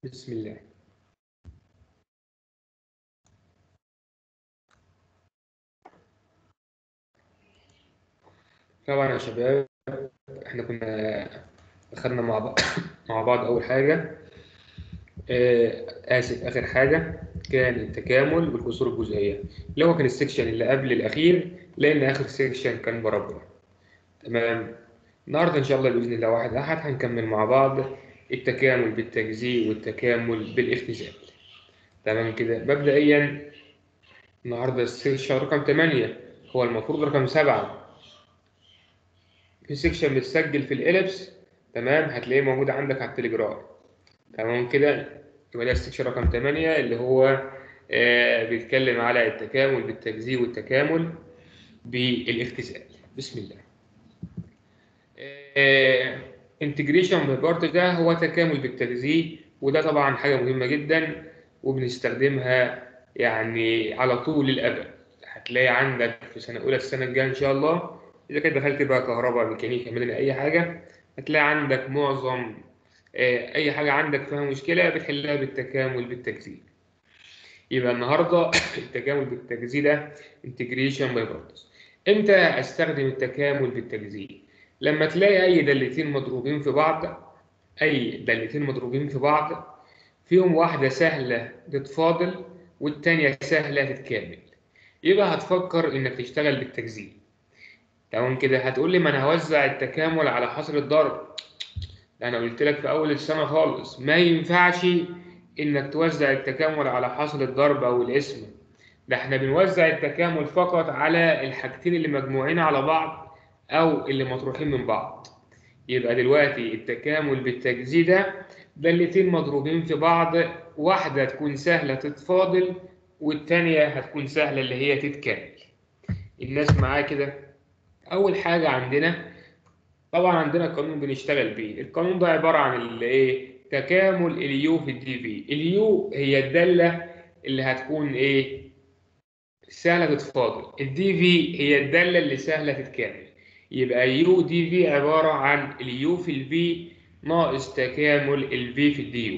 بسم الله طبعا يا شباب احنا كنا دخلنا مع بعض مع بعض اول حاجه آه، اسف اخر حاجه كان التكامل والكسور الجزئيه اللي هو كان السكشن اللي قبل الاخير لان اخر سكشن كان بربع تمام النهارده ان شاء الله باذن الله واحد احد هنكمل مع بعض التكامل بالتجزيء والتكامل بالاختزال تمام كده مبدئيا النهارده السكشن رقم 8 هو المفروض رقم 7 في سيكشن متسجل في الاليبس تمام هتلاقيه موجود عندك على التليجرام تمام كده يبقى ده السيكشن رقم 8 اللي هو آه بيتكلم على التكامل بالتجزيء والتكامل بالاختزال بسم الله انتجريشن بارت ده هو تكامل بالتجزيء وده طبعا حاجه مهمه جدا وبنستخدمها يعني على طول الابد هتلاقي عندك في سنه اولى السنه الجايه ان شاء الله اذا كنت دخلت بقى كهرباء ميكانيكا مدني اي حاجه هتلاقي عندك معظم آه، اي حاجه عندك فيها مشكله بتحلها بالتكامل بالتجزيء يبقى النهارده التكامل بالتجزيء ده انتجريشن باي بارتس امتى استخدم التكامل بالتجزيء لما تلاقي اي دالتين مضروبين في بعض اي دالتين مضروبين في بعض فيهم واحده سهله تتفاضل والتانيه سهله تتكامل يبقى هتفكر انك تشتغل بالتجزيء تمام كده هتقول لي ما انا هوزع التكامل على حصر الضرب ده انا قلت لك في اول السنه خالص ما ينفعش انك توزع التكامل على حصر الضرب او القسمه ده احنا بنوزع التكامل فقط على الحاجتين اللي مجموعين على بعض او اللي مطروحين من بعض يبقى دلوقتي التكامل بالتجزيء ده دالتين مضروبين في بعض واحده تكون سهله تتفاضل والتانيه هتكون سهله اللي هي تتكامل الناس معايا كده اول حاجه عندنا طبعا عندنا قانون بنشتغل بيه القانون ده عباره عن الايه تكامل اليو في الدي في اليو هي الداله اللي هتكون ايه سهله تتفاضل الدي في هي الداله اللي سهله تتكامل يبقى يو دي في عباره عن اليو في الفي ناقص تكامل الفي في الدي يو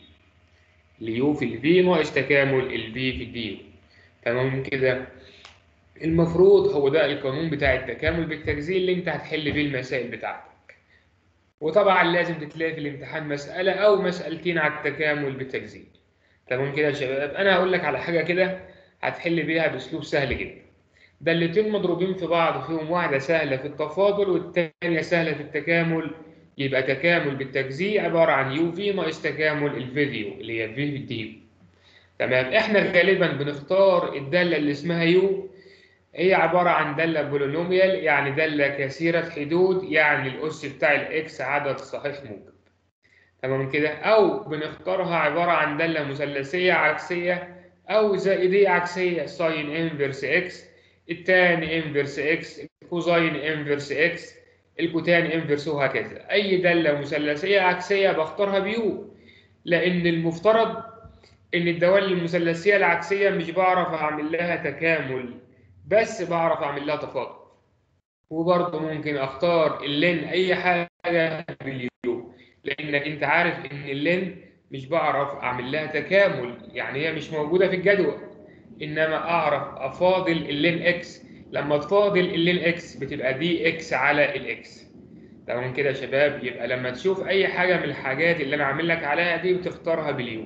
اليو في الفي ناقص تكامل الفي في الدي يو تمام كده المفروض هو ده القانون بتاع التكامل بالتجزيء اللي انت هتحل بيه المسائل بتاعتك وطبعا لازم تتلاقي في الامتحان مسألة أو مسألتين على التكامل بالتجزيء تمام كده يا شباب أنا هقول لك على حاجة كده هتحل بيها بأسلوب سهل جدا دالتين مضروبين في بعض فيهم واحدة سهلة في التفاضل والتانية سهلة في التكامل يبقى تكامل بالتجزيء عبارة عن يو في ناقص تكامل الفيديو اللي هي في في الديو تمام احنا غالبا بنختار الدالة اللي اسمها يو هي عبارة عن دالة بولينوميال يعني دالة كثيرة حدود يعني الأس بتاع الإكس عدد صحيح موجب تمام كده أو بنختارها عبارة عن دالة مثلثية عكسية أو زائدية عكسية ساين انفرس إكس التان انفرس إكس الكوزاين انفرس إكس الكوتان انفرس وهكذا أي دالة مثلثية عكسية بختارها بيو لأن المفترض إن الدوال المثلثية العكسية مش بعرف أعمل لها تكامل بس بعرف اعمل لها تفاضل وبرضه ممكن اختار اللين اي حاجه باليو لانك انت عارف ان اللين مش بعرف اعمل لها تكامل يعني هي مش موجوده في الجدول انما اعرف افاضل اللين اكس لما تفاضل اللين اكس بتبقى دي اكس على الاكس تمام كده يا شباب يبقى لما تشوف اي حاجه من الحاجات اللي انا عامل لك عليها دي بتختارها باليو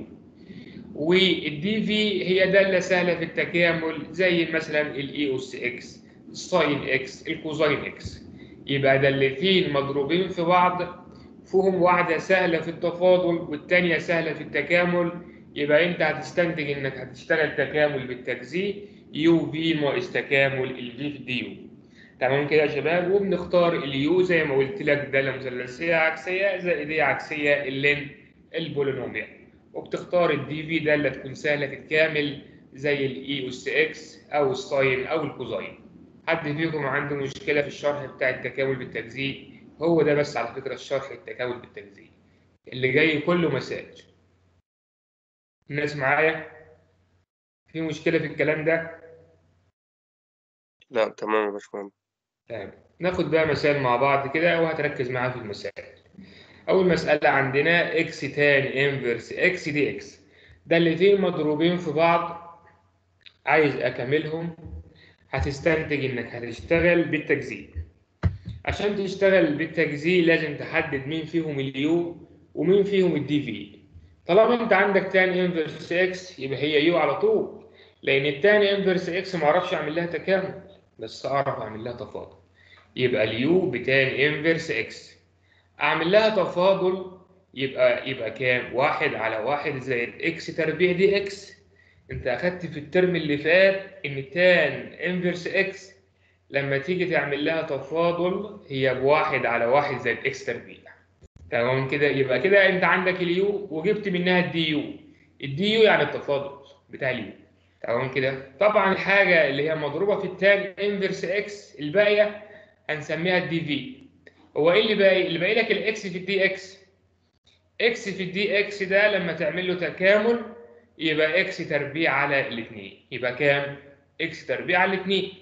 والدي في هي داله سهله في التكامل زي مثلا الاي اس اكس الساين اكس الكوزاين اكس يبقى دالتين مضروبين في بعض فيهم واحده سهله في التفاضل والثانيه سهله في التكامل يبقى انت هتستنتج انك هتشتغل تكامل بالتجزيء يو في ناقص تكامل الفي في دي يو تمام كده يا شباب وبنختار اليو زي ما قلت لك داله مثلثيه عكسيه زائديه عكسيه اللين البولينوميال وبتختار الدي في ده اللي تكون سهله تتكامل زي الاي اس اكس او الساين او الكوزاين حد فيكم عنده مشكله في الشرح بتاع التكامل بالتجزيء هو ده بس على فكره الشرح التكامل بالتجزيء اللي جاي كله مسائل الناس معايا في مشكله في الكلام ده لا تمام يا باشمهندس تمام ناخد بقى مسائل مع بعض كده وهتركز معايا في المسائل اول مساله عندنا اكس تاني انفرس اكس دي اكس ده اللي فيه مضروبين في بعض عايز اكملهم هتستنتج انك هتشتغل بالتجزيء عشان تشتغل بالتجزيء لازم تحدد مين فيهم اليو ومين فيهم الدي في طالما انت عندك تان انفرس اكس يبقى هي يو على طول لان التان انفرس اكس ما اعرفش اعمل لها تكامل بس اعرف اعمل لها تفاضل يبقى اليو بتان انفرس اكس اعمل لها تفاضل يبقى يبقى كام واحد على واحد زائد اكس تربيع دي اكس انت اخدت في الترم اللي فات ان تان انفرس اكس لما تيجي تعمل لها تفاضل هي بواحد على واحد زائد اكس تربيع تمام كده يبقى كده انت عندك اليو وجبت منها الدي يو الدي يو يعني التفاضل بتاع اليو تمام كده طبعا الحاجه اللي هي مضروبه في التان انفرس اكس الباقيه هنسميها الدي في هو ايه اللي باقي اللي باقي لك الاكس في الدي اكس اكس في الدي اكس ده لما تعمل له تكامل يبقى اكس تربيع على الاثنين يبقى كام اكس تربيع على الاثنين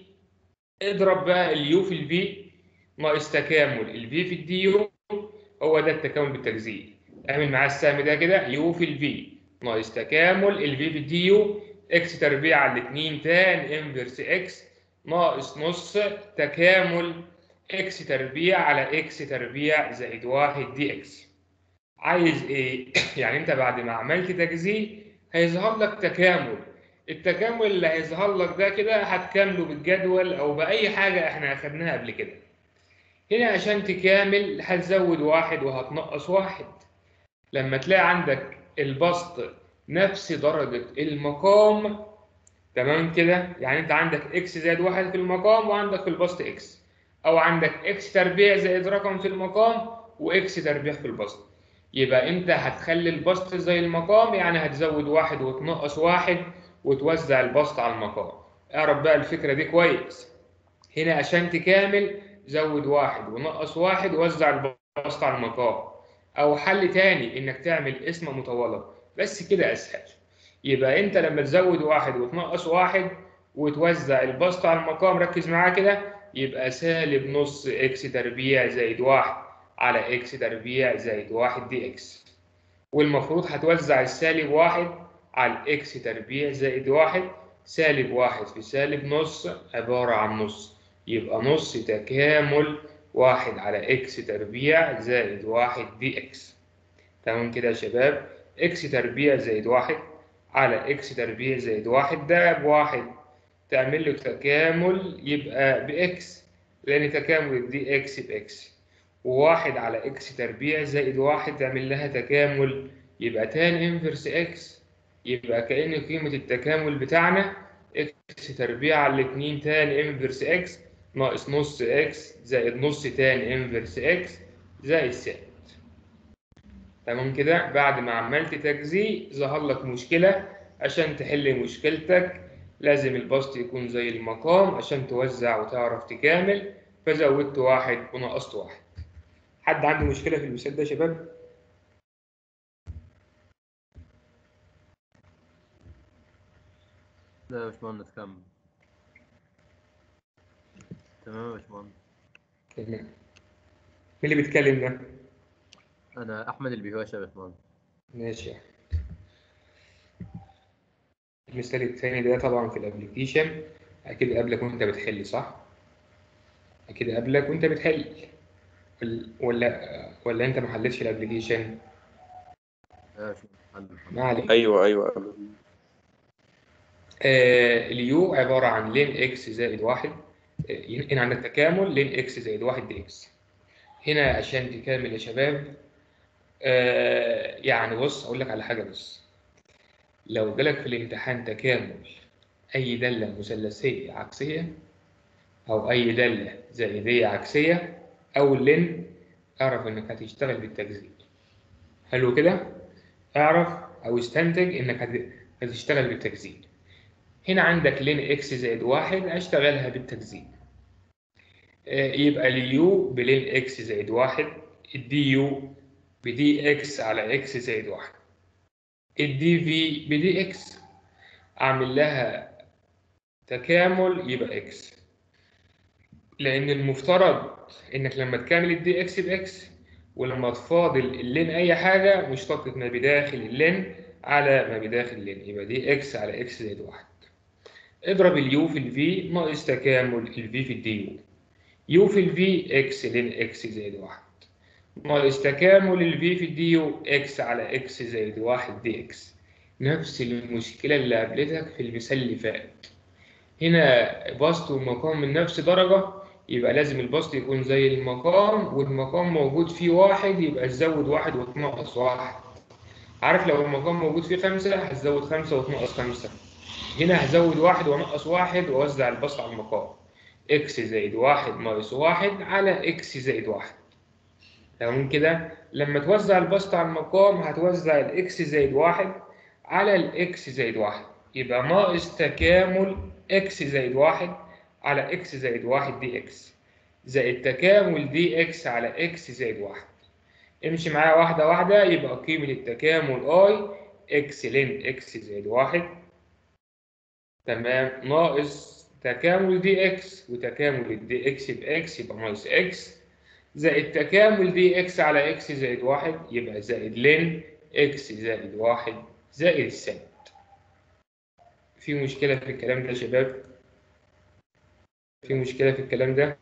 اضرب بقى اليو في الفي ناقص تكامل الفي في الدي يو هو ده التكامل بالتجزيء اعمل معاه السهم ده كده يو في الفي ناقص تكامل الفي في الدي يو اكس تربيع على الاثنين تان انفرس اكس ناقص نص تكامل اكس تربيع على اكس تربيع زائد واحد دي اكس عايز ايه؟ يعني انت بعد ما عملت تجزيء هيظهر لك تكامل التكامل اللي هيظهر لك ده كده هتكامله بالجدول او باي حاجه احنا اخدناها قبل كده هنا عشان تكامل هتزود واحد وهتنقص واحد لما تلاقي عندك البسط نفس درجة المقام تمام كده يعني انت عندك اكس زائد واحد في المقام وعندك في البسط اكس او عندك اكس تربيع زائد رقم في المقام واكس تربيع في البسط يبقى انت هتخلي البسط زي المقام يعني هتزود واحد وتنقص واحد وتوزع البسط على المقام اعرف بقى الفكرة دي كويس هنا عشان تكامل زود واحد ونقص واحد ووزع البسط على المقام او حل تاني انك تعمل اسم مطولة بس كده اسهل يبقى انت لما تزود واحد وتنقص واحد وتوزع البسط على المقام ركز معاه كده يبقى سالب نص اكس تربيع زائد واحد على اكس تربيع زائد واحد دي اكس والمفروض هتوزع السالب واحد على الاكس تربيع زائد واحد سالب واحد في سالب نص عبارة عن نص يبقى نص تكامل واحد على اكس تربيع زائد واحد دي اكس تمام كده يا شباب اكس تربيع زائد واحد على اكس تربيع زائد واحد ده بواحد تعمل له تكامل يبقى باكس لان تكامل الدي اكس باكس وواحد على اكس تربيع زائد واحد تعمل لها تكامل يبقى تان انفرس اكس يبقى كأن قيمة التكامل بتاعنا اكس تربيع على الاتنين تان انفرس اكس ناقص نص اكس زائد نص تان انفرس اكس زائد ثابت تمام كده بعد ما عملت تجزيء ظهر لك مشكلة عشان تحل مشكلتك لازم البسط يكون زي المقام عشان توزع وتعرف تكامل فزودت واحد ونقصت واحد حد عنده مشكلة في المثال ده يا شباب؟ لا يا باشمهندس كمل تمام يا باشمهندس تمام مين اللي بيتكلم ده؟ انا احمد البيهوش يا باشمهندس ماشي المثال الثاني ده طبعا في الابلكيشن اكيد قبلك وانت بتحل صح؟ اكيد قبلك وانت بتحل ولا ولا, ولا انت ما حلتش الابلكيشن؟ يا باشمهندس حل الحمد ما عليك ايوه ايوه آه اليو عبارة عن لين اكس زائد واحد آه، هنا عندك تكامل لين اكس زائد واحد دي اكس هنا عشان تكامل يا شباب آه يعني بص اقول لك على حاجة بس لو جالك في الامتحان تكامل اي دالة مثلثية عكسية او اي دالة زائدية عكسية او لين اعرف انك هتشتغل بالتجزيء حلو كده اعرف او استنتج انك هت- هتشتغل بالتجزيء هنا عندك لين اكس زائد واحد هشتغلها بالتجزيء آه، يبقى اليو بلين اكس زائد واحد الدي يو بدي اكس على اكس زائد واحد الدي في بدي اكس اعمل لها تكامل يبقى اكس لان المفترض انك لما تكامل الدي اكس باكس ولما تفاضل اللين اي حاجه مشتقة ما بداخل اللين على ما بداخل اللين يبقى دي اكس على اكس زائد واحد اضرب اليو في الفي ناقص تكامل الفي في الدي يو يو في الفي اكس لين اكس زائد واحد ناقص تكامل الفي في الدي يو اكس على اكس زائد واحد دي اكس نفس المشكلة اللي قابلتك في المثال اللي فات هنا بسط ومقام من نفس درجة يبقى لازم البسط يكون زي المقام والمقام موجود فيه واحد يبقى تزود واحد وتنقص واحد عارف لو المقام موجود فيه خمسة هتزود خمسة وتنقص خمسة هنا هزود واحد وانقص واحد وأوزع البسط على المقام اكس زائد واحد ناقص واحد على اكس زائد واحد تمام كده لما توزع البسط على المقام هتوزع الاكس زائد واحد على الاكس زائد واحد يبقى ناقص تكامل اكس زائد واحد على اكس زائد واحد دي اكس زائد تكامل دي اكس على اكس زائد واحد امشي معايا واحدة واحدة يبقى قيمة التكامل اي اكس لين اكس زائد واحد تمام ناقص تكامل دي اكس وتكامل الدي اكس باكس يبقى ناقص اكس زائد تكامل دي اكس على اكس زائد واحد يبقى زائد لين اكس زائد واحد زائد السالب في مشكلة في الكلام ده يا شباب في مشكلة في الكلام ده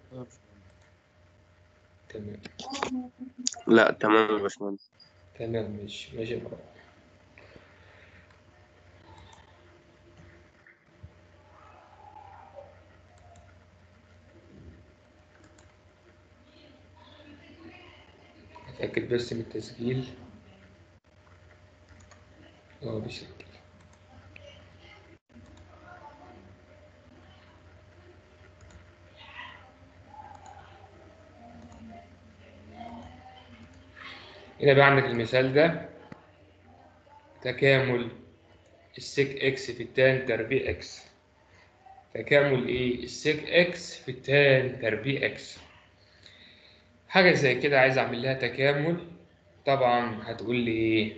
تمام لا تمام يا باشمهندس تمام ماشي ماشي يا مرحبا. أتأكد بس من التسجيل اه بيسجل هنا بقى عندك المثال ده تكامل السيك اكس في التان تربيع اكس تكامل ايه السيك اكس في التان تربيع اكس حاجة زي كده عايز اعمل لها تكامل طبعا هتقول لي ايه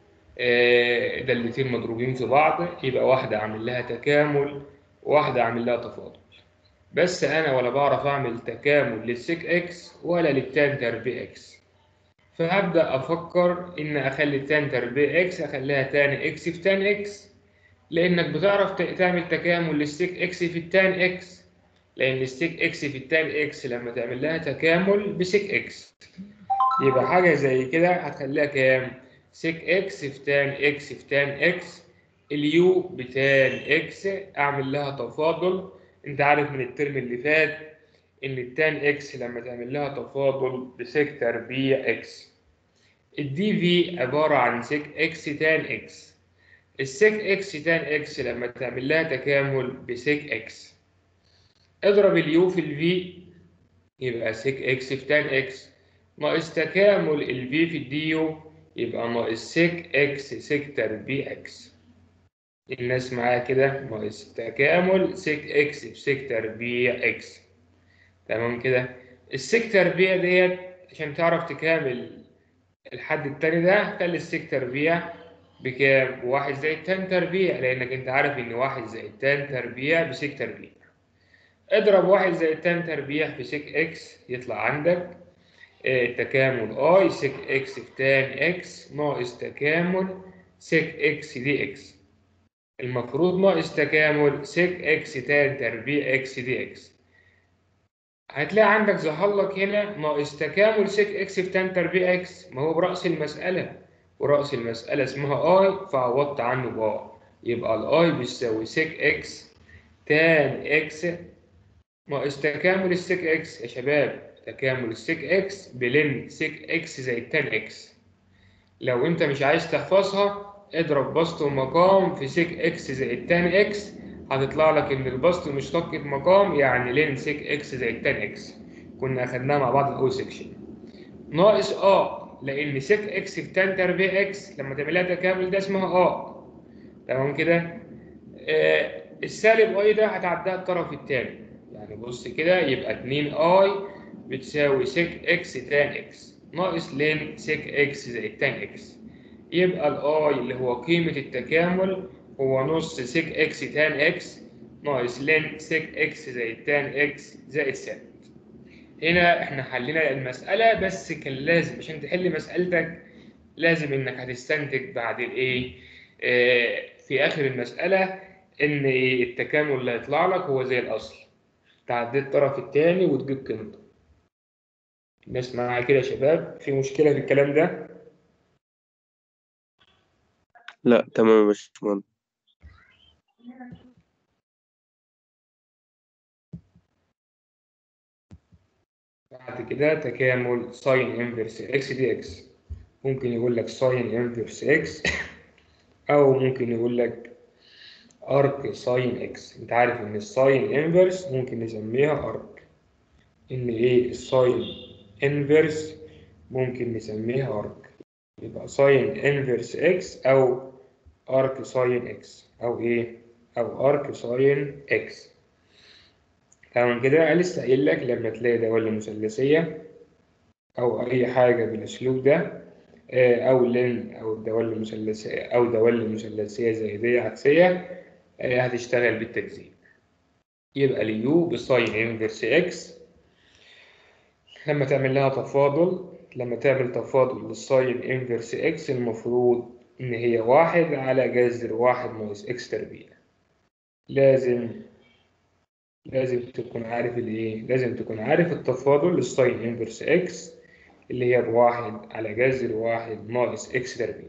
آه، دالتين مضروبين في بعض يبقى واحدة اعمل لها تكامل وواحدة اعمل لها تفاضل بس انا ولا بعرف اعمل تكامل للسيك اكس ولا للتان تربيع اكس فهبدأ أفكر إن أخلي تان تربيع إكس أخليها تان إكس في تان إكس لأنك بتعرف ت- تعمل تكامل للسيك إكس في التان إكس لأن السيك إكس في التان إكس لما تعمل لها تكامل بسيك إكس يبقى حاجة زي كده هتخليها كام؟ سيك إكس في تان إكس في تان إكس اليو بتان إكس أعمل لها تفاضل أنت عارف من الترم اللي فات ان التان اكس لما تعمل لها تفاضل بسيك تربيع اكس الدي في عبارة عن سيك اكس تان اكس السيك اكس تان اكس لما تعمل لها تكامل بسيك اكس اضرب اليو في الفي يبقى سيك اكس في تان اكس ناقص تكامل الفي في الدي يو يبقى ناقص سيك اكس سيك تربيع اكس الناس معايا كده ناقص تكامل سيك اكس بسيك تربيع اكس تمام كده السيك تربيع ديت عشان تعرف تكامل الحد التاني ده خلي السيك تربيع بكام؟ بواحد زائد تان تربيع لأنك أنت عارف إن واحد زائد تان تربيع بسيك تربيع. اضرب واحد زائد تان تربيع في سيك إكس يطلع عندك آه، تكامل أي سيك إكس في تان إكس ناقص تكامل سيك إكس دي إكس. المفروض ناقص تكامل سيك إكس تان تربيع إكس دي إكس. هتلاقي عندك ظهر لك هنا ناقص تكامل سيك اكس في تان تربيع اكس ما هو برأس المسألة ورأس المسألة اسمها اي فعوضت عنه باي يبقى الاي بيساوي سيك اكس تان اكس ناقص تكامل السيك اكس يا شباب تكامل السيك اكس بلين سيك اكس زائد تان اكس لو انت مش عايز تحفظها اضرب بسط ومقام في سيك اكس زائد تان اكس هتطلع لك ان البسط مشتق مقام يعني لين سيك اكس زائد تان اكس كنا اخدناها مع بعض الاو سيكشن ناقص اه لان سيك اكس في تان تربيع اكس لما تعمل لها تكامل ده اسمها اه تمام كده آه السالب اي ده هتعديها الطرف الثاني يعني بص كده يبقى 2 اي بتساوي سيك اكس تان اكس ناقص لين سيك اكس زائد تان اكس يبقى الاي اللي هو قيمة التكامل هو نص سيك اكس تان اكس ناقص لين سيك اكس زائد تان اكس زائد سالب هنا احنا حلينا المسألة بس كان لازم عشان تحل مسألتك لازم انك هتستنتج بعد الايه آه، في اخر المسألة ان التكامل اللي هيطلع لك هو زي الاصل تعدي الطرف الثاني وتجيب قيمته الناس معايا كده يا شباب في مشكلة في الكلام ده لا تمام يا باشمهندس بعد كده تكامل ساين انفرس اكس دي اكس ممكن يقول لك ساين انفرس اكس او ممكن يقول لك ارك ساين اكس انت عارف ان الساين انفرس ممكن نسميها ارك ان ايه الساين انفرس ممكن نسميها ارك يبقى ساين انفرس اكس او ارك ساين اكس او ايه او ارك ساين اكس تمام كده أنا لسه قايل لك لما تلاقي دوالة مثلثية أو أي حاجة بالأسلوب ده آه، أو لين أو الدوالة المثلثية أو دوالة مثلثية زي دي عكسية آه، هتشتغل بالتجزيء يبقى اليو بساين انفرس اكس لما تعمل لها تفاضل لما تعمل تفاضل للساين انفرس اكس المفروض إن هي واحد على جذر واحد ناقص اكس تربيع لازم لازم تكون عارف الايه لازم تكون عارف التفاضل للساين انفرس اكس اللي هي بواحد على جذر واحد ناقص اكس تربيع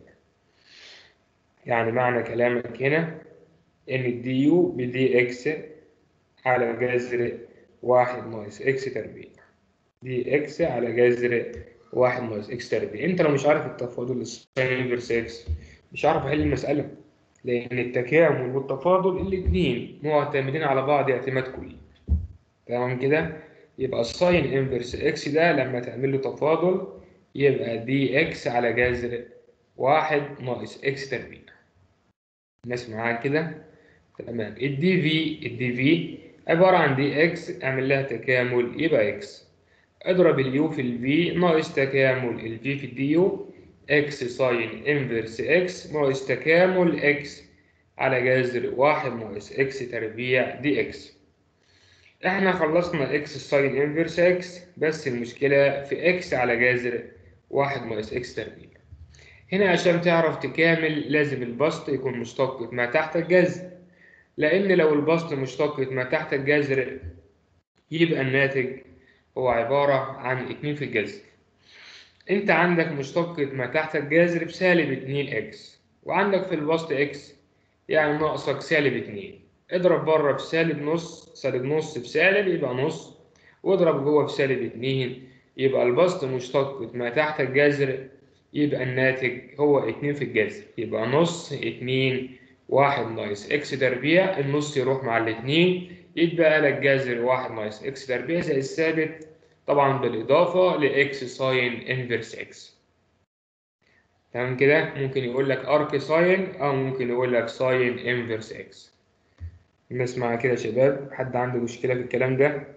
يعني معنى كلامك هنا ان الدي يو بدي اكس على جذر واحد ناقص اكس تربيع دي اكس على جذر واحد ناقص اكس تربيع انت لو مش عارف التفاضل للساين انفرس اكس مش عارف احل المسألة لأن التكامل والتفاضل الاتنين معتمدين على بعض اعتماد كلي تمام كده يبقى الساين انفرس اكس ده لما تعمل له تفاضل يبقى دي اكس على جذر واحد ناقص اكس تربيع الناس معايا كده تمام الدي في الدي في عبارة عن دي اكس اعمل لها تكامل يبقى اكس اضرب اليو في الفي ناقص تكامل الفي في الدي يو اكس ساين انفرس اكس ناقص تكامل اكس على جذر واحد ناقص اكس تربيع دي اكس احنا خلصنا اكس ساين انفرس اكس بس المشكلة في اكس على جذر واحد ناقص اكس تربيع هنا عشان تعرف تكامل لازم البسط يكون مشتق ما تحت الجذر لان لو البسط مشتق ما تحت الجذر يبقى الناتج هو عبارة عن اتنين في الجذر انت عندك مشتقة ما تحت الجذر بسالب 2 اكس وعندك في الوسط اكس يعني ناقصك سالب 2 اضرب بره في سالب نص سالب نص في سالب يبقى نص واضرب جوه في سالب 2 يبقى البسط مشتقة ما تحت الجذر يبقى الناتج هو 2 في الجذر يبقى نص 2 واحد ناقص اكس تربيع النص يروح مع الاتنين يتبقى لك جذر واحد ناقص اكس تربيع زي الثابت طبعا بالإضافة لإكس ساين إنفرس إكس تمام كده ممكن يقول لك أرك ساين أو ممكن يقول لك ساين إنفرس إكس نسمع كده يا شباب حد عنده مشكلة في الكلام ده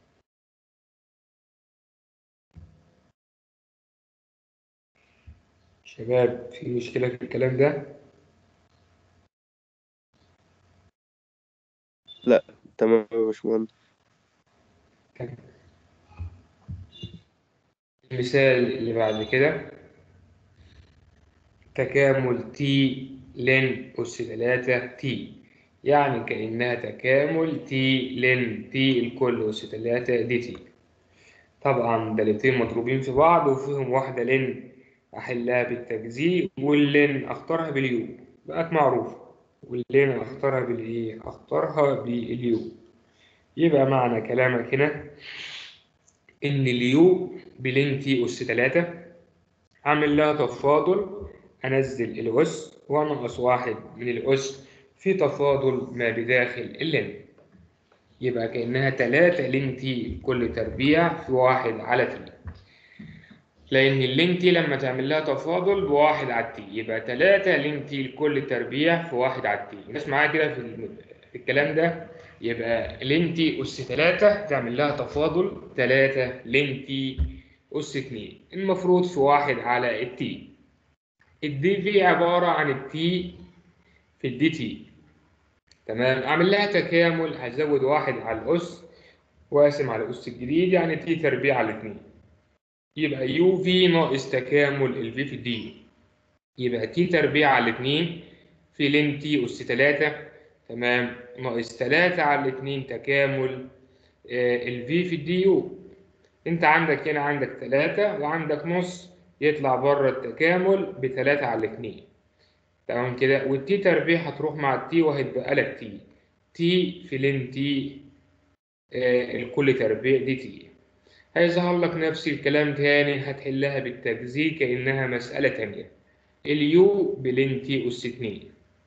شباب في مشكلة في الكلام ده تمام يا باشمهندس المثال اللي بعد كده تكامل تي لن أس 3 تي يعني كأنها تكامل تي لن تي الكل أس 3 دي تي طبعا دالتين مضروبين في بعض وفيهم واحدة لن أحلها بالتجزيء واللن أختارها باليو بقت معروفة واللن أختارها بالإيه؟ أختارها باليو يبقى معنى كلامك هنا إن اليو بلين تي أس 3 أعمل لها تفاضل أنزل الأس وأنقص واحد من الأس في تفاضل ما بداخل اللن يبقى كأنها 3 لين تي كل تربيع في واحد على تي لأن اللين تي لما تعمل لها تفاضل بواحد على التي يبقى 3 لين تي لكل تربيع في واحد على التي الناس معايا كده في الم- في الكلام ده يبقى لين تي أس 3 تعمل لها تفاضل 3 لين تي أس 2 المفروض في واحد على التي الدي في عبارة عن التي في الدي تي تمام أعمل لها تكامل هزود واحد على الأس وقاسم على أس الجديد يعني تي تربيع على 2 يبقى يو في ناقص تكامل الفي في الدي يبقى تي تربيع على 2 في لين تي أس 3 تمام ناقص 3 على 2 تكامل الفي في الدي يو انت عندك هنا عندك 3 وعندك نص يطلع بره التكامل ب 3 على 2 تمام كده والتي تربيع هتروح مع التي وهيتبقى لك تي تي في لين تي آه الكل تربيع دي تي هيظهر لك نفس الكلام تاني هتحلها بالتجزيء كأنها مسألة تانية اليو بلين تي أس 2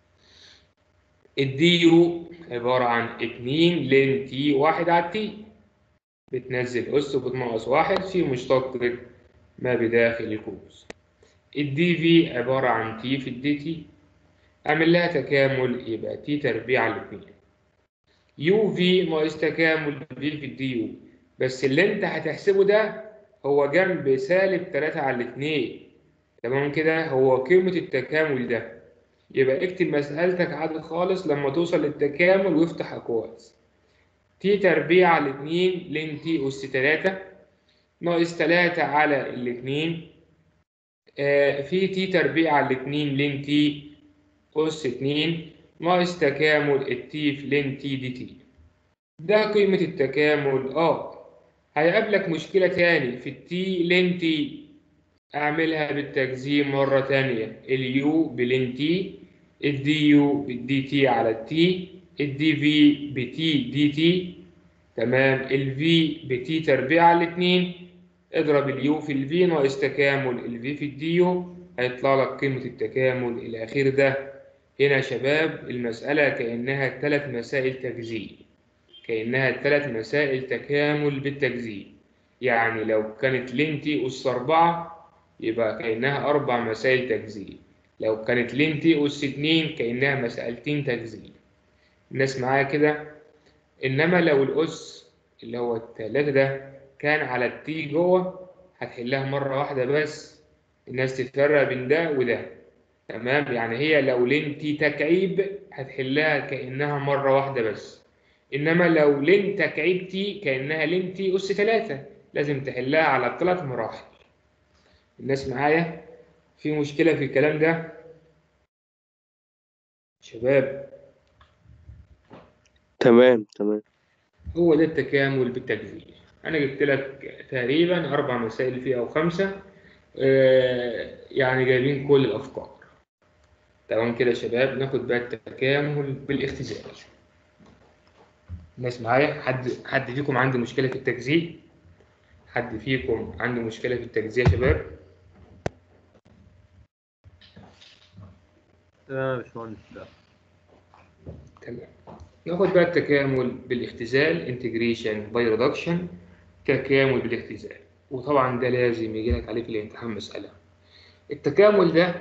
الدي يو عبارة عن 2 لين تي واحد على تي بتنزل أس وبتنقص واحد في مشتق ما بداخل القوس الدي في عبارة عن تي في الدي تي أعمل لها تكامل يبقى تي تربيع على 2 يو في ناقص تكامل في في الدي يو بس اللي انت هتحسبه ده هو جنب سالب 3 على 2 تمام كده هو قيمة التكامل ده يبقى اكتب مسألتك عادي خالص لما توصل للتكامل وافتح أقواس تي تربيع على 2 لين تي أس 3 ناقص 3 على الاتنين آه في تي تربيع على 2 لين تي أس 2 ناقص تكامل التي في لين تي دي تي ده قيمة التكامل اه هيقابلك مشكلة تاني في التي لين تي أعملها بالتجزيء مرة تانية اليو بلين تي الدي يو بالدي تي على التي الدي في بتي دي تي تمام الفي بتي تربيع على الاتنين اضرب اليو في الفي ناقص تكامل الفي في الدي يو هيطلع لك قيمة التكامل الأخير ده هنا يا شباب المسألة كأنها ثلاث مسائل تجزيء كأنها ثلاث مسائل تكامل بالتجزيء يعني لو كانت لينتي أس أربعة يبقى كأنها أربع مسائل تجزيء لو كانت لينتي أس اتنين كأنها مسألتين تجزيء الناس معايا كده إنما لو الأس اللي هو التلاتة ده كان على التي جوه هتحلها مرة واحدة بس الناس تفرق بين ده وده تمام يعني هي لو لين تي تكعيب هتحلها كأنها مرة واحدة بس إنما لو لين تكعيب تي كأنها لين تي أس تلاتة لازم تحلها على ثلاث مراحل الناس معايا في مشكلة في الكلام ده شباب تمام تمام هو ده التكامل بالتجزيء أنا جبت لك تقريبا أربع مسائل فيه أو خمسة آه يعني جايبين كل الأفكار تمام كده يا شباب ناخد بقى التكامل بالاختزال الناس معايا حد حد فيكم عنده مشكلة في التجزيء حد فيكم عنده مشكلة في التجزيء يا شباب تمام يا باشمهندس لا. تمام ناخد بقى التكامل بالاختزال انتجريشن باي ريدكشن تكامل بالاختزال وطبعا ده لازم يجي لك عليه في الامتحان مسألة التكامل ده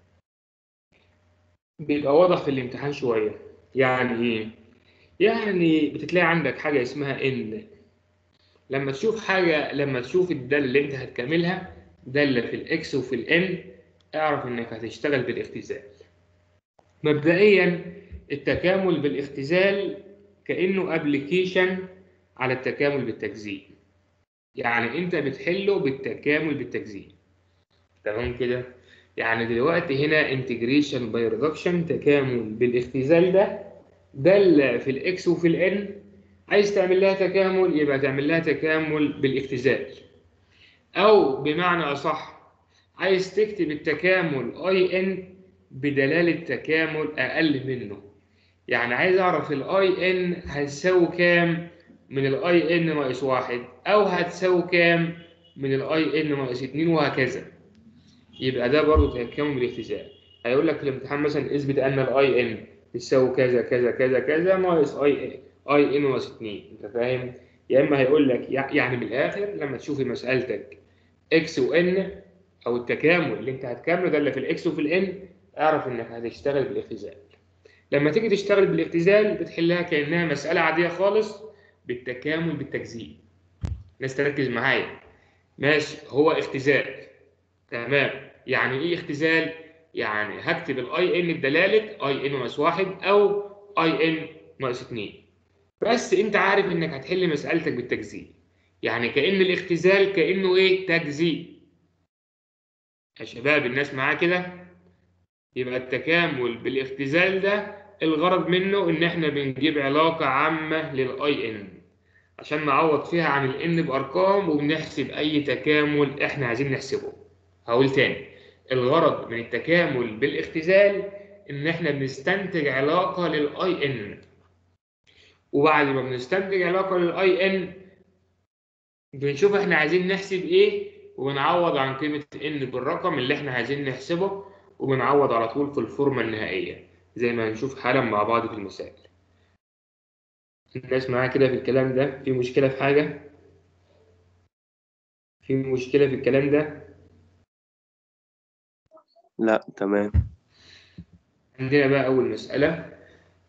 بيبقى واضح في الامتحان شوية يعني ايه؟ يعني بتتلاقي عندك حاجة اسمها ان لما تشوف حاجة لما تشوف الدالة اللي انت هتكملها دالة في الاكس وفي الان اعرف انك هتشتغل بالاختزال مبدئيا التكامل بالاختزال كأنه ابلكيشن على التكامل بالتجزيء يعني انت بتحله بالتكامل بالتجزيء تمام كده يعني دلوقتي هنا انتجريشن باي ريدكشن تكامل بالاختزال ده دالة في الاكس وفي الان عايز تعمل لها تكامل يبقى تعمل لها تكامل بالاختزال او بمعنى اصح عايز تكتب التكامل اي ان بدلالة تكامل اقل منه يعني عايز اعرف الاي ان هتساوي كام من الاي ان ناقص واحد او هتساوي كام من الاي ان ناقص اتنين وهكذا يبقى ده برضه تكامل بالاختزال هيقول لك في الامتحان مثلا اثبت ان الاي ان تساوي كذا كذا كذا كذا ناقص اي اي ان ناقص 2 انت فاهم يا اما هيقول لك يعني من الاخر لما تشوف مسالتك اكس وان او التكامل اللي انت هتكامله ده اللي في الاكس وفي الان اعرف انك هتشتغل بالاختزال لما تيجي تشتغل بالاختزال بتحلها كانها مساله عاديه خالص بالتكامل بالتجزيء الناس تركز معايا ماشي هو اختزال تمام يعني ايه اختزال يعني هكتب الاي ان بدلاله اي ان ناقص واحد او اي ان ناقص اتنين بس انت عارف انك هتحل مسألتك بالتجزيء يعني كأن الاختزال كأنه ايه تجزيء يا شباب الناس معاه كده يبقى التكامل بالاختزال ده الغرض منه ان احنا بنجيب علاقة عامة للاي ان عشان نعوض فيها عن الان بارقام وبنحسب اي تكامل احنا عايزين نحسبه هقول تاني الغرض من التكامل بالاختزال ان احنا بنستنتج علاقة للاي ان وبعد ما بنستنتج علاقة للاي ان بنشوف احنا عايزين نحسب ايه وبنعوض عن قيمة ان بالرقم اللي احنا عايزين نحسبه وبنعوض على طول في الفورمة النهائية زي ما هنشوف حالا مع بعض في المثال الناس معايا كده في الكلام ده في مشكلة في حاجة في مشكلة في الكلام ده لا تمام عندنا بقى أول مسألة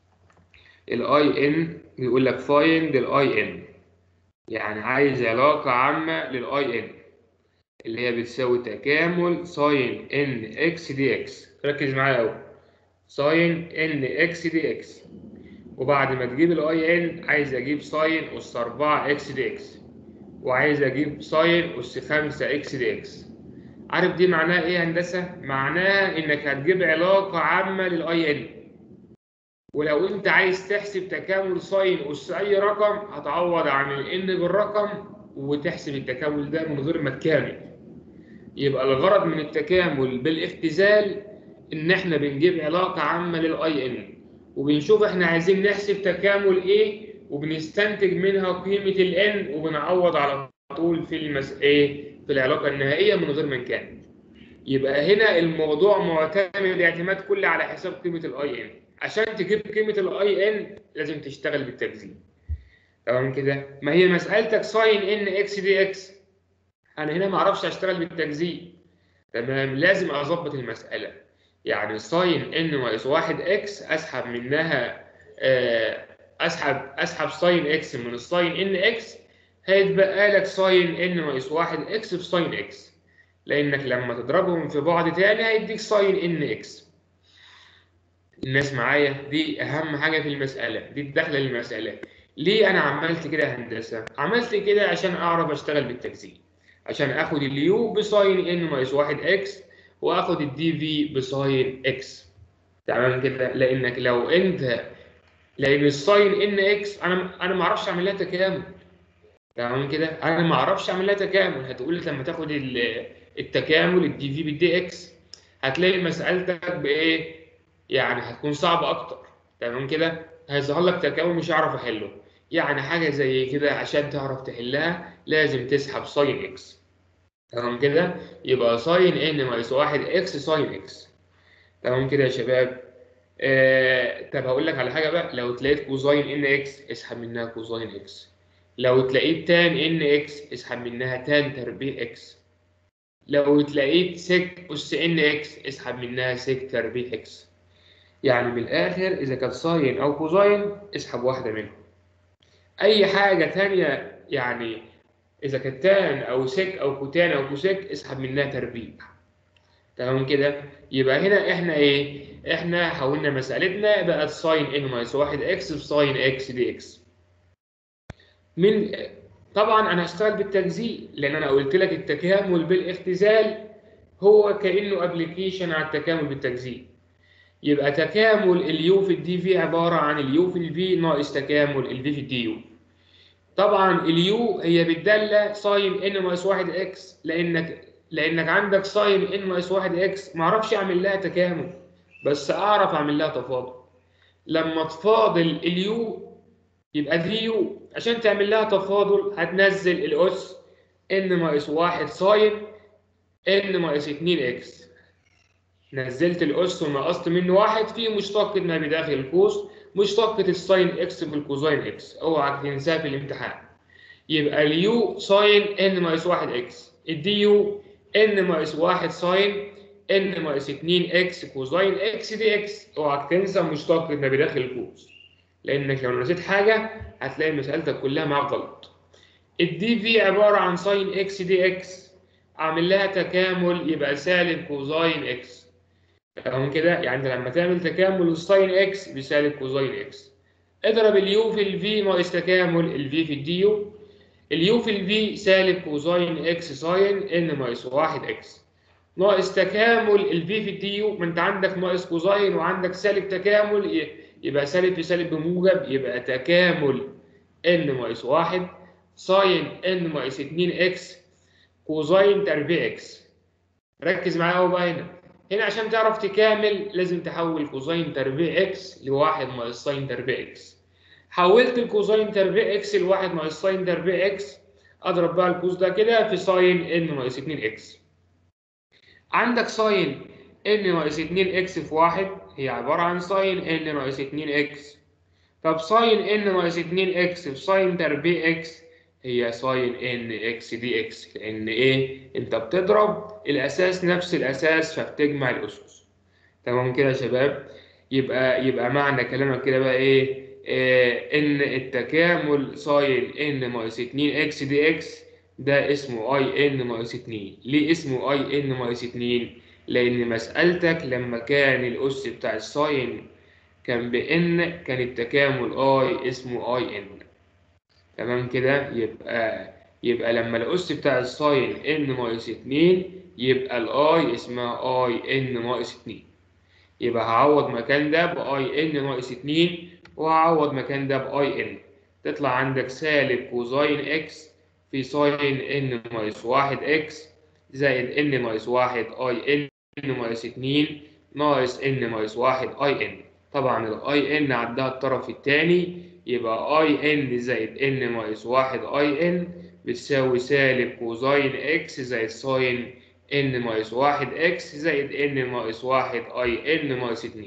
الاي ان بيقول لك find الاي ان يعني عايز علاقة عامة للاي ان اللي هي بتساوي تكامل ساين ان اكس دي اكس ركز معايا أوي ساين ان اكس دي اكس وبعد ما تجيب الاي ان عايز اجيب ساين اس 4 اكس دي اكس وعايز اجيب ساين اس 5 اكس دي اكس عارف دي معناها ايه يا هندسه معناها انك هتجيب علاقه عامه للاي ان ولو انت عايز تحسب تكامل ساين اس اي رقم هتعوض عن الان بالرقم وتحسب التكامل ده من غير ما تكامل يبقى الغرض من التكامل بالاختزال ان احنا بنجيب علاقه عامه للاي ان وبنشوف احنا عايزين نحسب تكامل ايه وبنستنتج منها قيمه الان وبنعوض على طول في المس ايه في العلاقه النهائيه من غير ما نكامل يبقى هنا الموضوع معتمد اعتماد كلي على حساب قيمه الاي ان عشان تجيب قيمه الاي ان لازم تشتغل بالتجزيء تمام كده ما هي مسالتك ساين ان اكس دي اكس انا هنا ما اعرفش اشتغل بالتجزيء تمام لازم اظبط المساله يعني ساين ان ناقص 1 اكس اسحب منها آه، اسحب اسحب ساين اكس من الساين ان اكس هيتبقى لك ساين ان ناقص 1 اكس في ساين اكس لانك لما تضربهم في بعض تاني هيديك ساين ان اكس الناس معايا دي اهم حاجه في المساله دي الدخله للمساله ليه انا عملت كده يا هندسه عملت كده عشان اعرف اشتغل بالتجزيء عشان اخد اليو بساين ان ناقص 1 اكس واخد الدي في بساين اكس تمام كده لانك لو انت لان الساين ان اكس انا انا ما اعرفش اعمل لها تكامل تمام كده انا ما اعرفش اعمل لها تكامل هتقول لي لما تاخد ال- التكامل الدي في بالدي اكس هتلاقي مسالتك بايه يعني هتكون صعبه اكتر تمام كده هيظهر لك تكامل مش هعرف احله يعني حاجه زي كده عشان تعرف تحلها لازم تسحب ساين اكس تمام كده يبقى ساين ان ناقص 1 اكس ساين اكس تمام كده يا شباب آه طب هقول لك على حاجه بقى لو تلاقيت كوزاين ان اكس اسحب منها كوزاين اكس لو تلاقيت تان ان اكس اسحب منها تان تربيع اكس لو تلاقيت سيك اس ان اكس اسحب منها سيك تربيع اكس يعني من الاخر اذا كانت ساين او كوزاين اسحب واحده منهم اي حاجه تانية يعني اذا كانت تان او سيك او كوتان او كوسيك اسحب منها تربيع تمام كده يبقى هنا احنا ايه احنا حولنا مسألتنا بقت ساين ان ناقص 1 اكس بساين اكس دي اكس من طبعا انا هشتغل بالتجزيء لان انا قلت لك التكامل بالاختزال هو كانه ابلكيشن على التكامل بالتجزيء يبقى تكامل اليو في الدي في عباره عن اليو في الفي ناقص تكامل الفي في الدي يو طبعا اليو هي بالداله ساين ان ناقص 1 اكس لانك لانك عندك ساين ان ناقص 1 اكس ما اعرفش اعمل لها تكامل بس اعرف اعمل لها تفاضل لما تفاضل اليو يبقى دي يو عشان تعمل لها تفاضل هتنزل الاس ان ناقص 1 ساين ان ناقص 2 اكس نزلت الاس ونقصت منه واحد في مشتقة ما بداخل القوس مشتقة الساين اكس بالكوزاين اكس اوعى تنساها في الامتحان يبقى اليو ساين ان ناقص 1 اكس الدي يو ان ناقص 1 ساين ان ناقص 2 اكس كوزاين اكس دي اكس اوعى تنسى مشتقة ما بداخل القوس لانك لو نسيت حاجه هتلاقي مسألتك كلها معاك غلط الدي في عباره عن ساين اكس دي اكس اعمل لها تكامل يبقى سالب كوزاين اكس تمام كده يعني انت لما تعمل تكامل الساين اكس بسالب كوزاين اكس اضرب اليو في الفي ناقص تكامل الفي في الديو اليو في الفي سالب كوزاين اكس ساين ان ناقص 1 اكس ناقص تكامل الفي في الديو ما انت عندك ناقص كوزاين وعندك سالب تكامل ي- يبقى سالب في سالب بموجب يبقى تكامل ان ناقص 1 ساين ان ناقص 2 اكس كوزاين تربيع اكس ركز معايا اهو بقى هنا هنا عشان تعرف تكامل لازم تحول كوزاين تربيع اكس لواحد ناقص ساين تربيع اكس حولت الكوزاين تربيع اكس لواحد ناقص ساين تربيع اكس اضرب بقى الكوز ده كده في ساين ان ناقص 2 اكس عندك ساين ان ناقص 2 اكس في واحد هي عبارة عن ساين ان ناقص 2 اكس طب ساين ان ناقص 2 اكس في ساين تربيع اكس هي ساين ان اكس دي اكس لان ايه انت بتضرب الاساس نفس الاساس فبتجمع الاسس تمام كده يا شباب يبقى يبقى معنى كلامك كده بقى ايه آه ان التكامل ساين ان ناقص 2 اكس دي اكس ده اسمه اي ان ناقص 2 ليه اسمه اي ان ناقص 2 لان مسألتك لما كان الاس بتاع الساين كان بان كان التكامل اي اسمه اي ان تمام كده يبقى يبقى لما الاس بتاع الساين ان ناقص 2 يبقى الاي اسمها اي ان ناقص 2 يبقى هعوض مكان ده باي ان ناقص 2 وهعوض مكان ده باي ان تطلع عندك سالب كوزاين اكس في ساين ان ناقص 1 اكس زائد ان ناقص 1 اي ان ناقص 2 ناقص ان ناقص 1 اي ان طبعا الاي ان عدها الطرف الثاني يبقى اي ان زائد ان ناقص 1 اي ان بتساوي سالب كوزاين اكس زائد ساين ان ناقص 1 اكس زائد ان ناقص 1 اي ان ناقص 2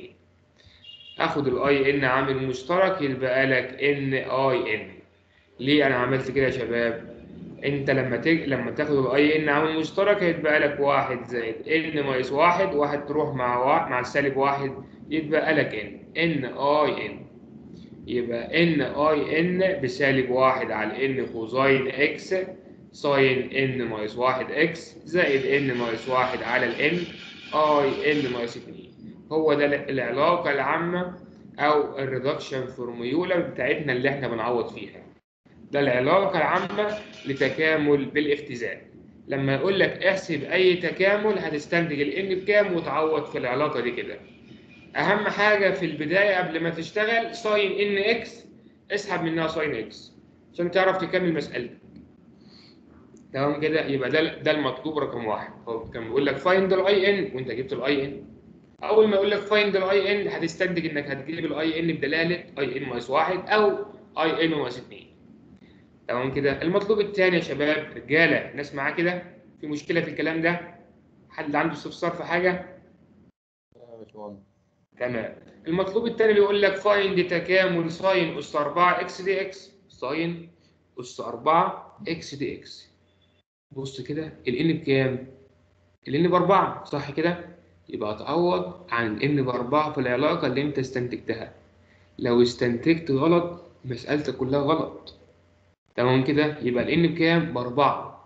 اخد الاي ان عامل مشترك يبقى لك ان اي ان ليه انا عملت كده يا شباب انت لما تج... لما تاخد الاي ان عامل مشترك هيتبقى لك واحد زائد ان ناقص واحد واحد تروح مع واحد مع السالب واحد يتبقى لك ان ان اي ان يبقى ان اي ان بسالب واحد على ان كوزاين اكس ساين ان ناقص واحد اكس زائد ان ناقص واحد على الان اي ان ناقص اتنين هو ده العلاقة العامة او الريدكشن فورميولا بتاعتنا اللي احنا بنعوض فيها ده العلاقة العامة لتكامل بالاختزال لما يقول لك احسب اي تكامل هتستنتج الان بكام وتعوض في العلاقة دي كده اهم حاجة في البداية قبل ما تشتغل ساين ان اكس اسحب منها ساين اكس عشان تعرف تكمل مسألتك تمام كده يبقى ده ده المطلوب رقم واحد هو كان بيقول لك فايند الاي ان وانت جبت الاي ان اول ما يقول لك فايند الاي ان هتستنتج انك هتجيب الاي ان بدلاله اي ان ناقص واحد او اي ان ناقص اثنين تمام كده المطلوب الثاني يا شباب رجاله ناس معاه كده في مشكله في الكلام ده حد عنده استفسار في حاجه يا باشمهندس تمام المطلوب الثاني بيقول لك فايند تكامل ساين اس 4 اكس دي اكس ساين اس 4 اكس دي اكس بص كده الان بكام الان باربعة صح كده يبقى تعوض عن الان باربعة في العلاقة اللي انت استنتجتها لو استنتجت غلط مسألتك كلها غلط تمام كده يبقى الان بكام باربعة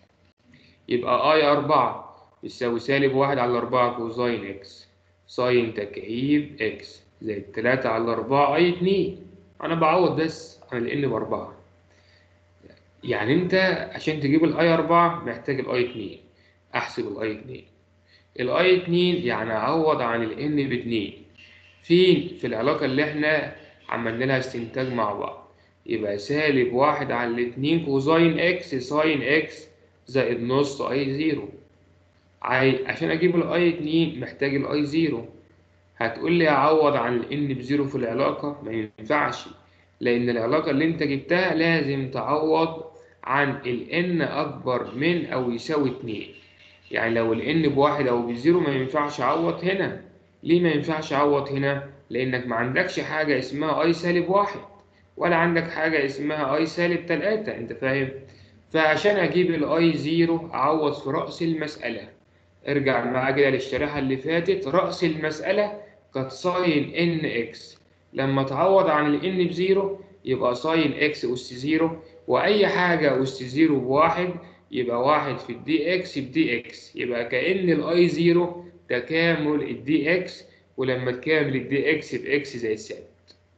يبقى اي أربعة بتساوي سالب واحد على أربعة كوزاين اكس ساين تكعيب اكس زائد تلاتة على أربعة اي اتنين أنا بعوض بس عن الان بأربعة يعني أنت عشان تجيب الاي أربعة محتاج الاي اتنين أحسب الاي اتنين الاي اتنين يعني أعوض عن الان باتنين فين في العلاقة اللي احنا عملنا لها استنتاج مع بعض يبقى سالب واحد على الاتنين كوزاين اكس ساين اكس زائد نص اي زيرو عاي... عشان اجيب الاي اتنين محتاج الاي زيرو هتقول لي اعوض عن الان بزيرو في العلاقة ما ينفعش لان العلاقة اللي انت جبتها لازم تعوض عن الان اكبر من او يساوي اتنين يعني لو الان بواحد او بزيرو ما ينفعش اعوض هنا ليه ما ينفعش اعوض هنا لانك ما عندكش حاجة اسمها اي سالب واحد ولا عندك حاجة اسمها اي سالب تلاتة انت فاهم فعشان اجيب الاي زيرو اعوض في رأس المسألة ارجع معايا كده للشريحة اللي فاتت رأس المسألة كانت ساين ان اكس لما تعوض عن الان بزيرو يبقى ساين اكس اس زيرو واي حاجة اس زيرو بواحد يبقى واحد في الدي اكس بدي اكس يبقى كأن الاي زيرو تكامل الدي اكس ولما تكامل الدي اكس باكس زي الثابت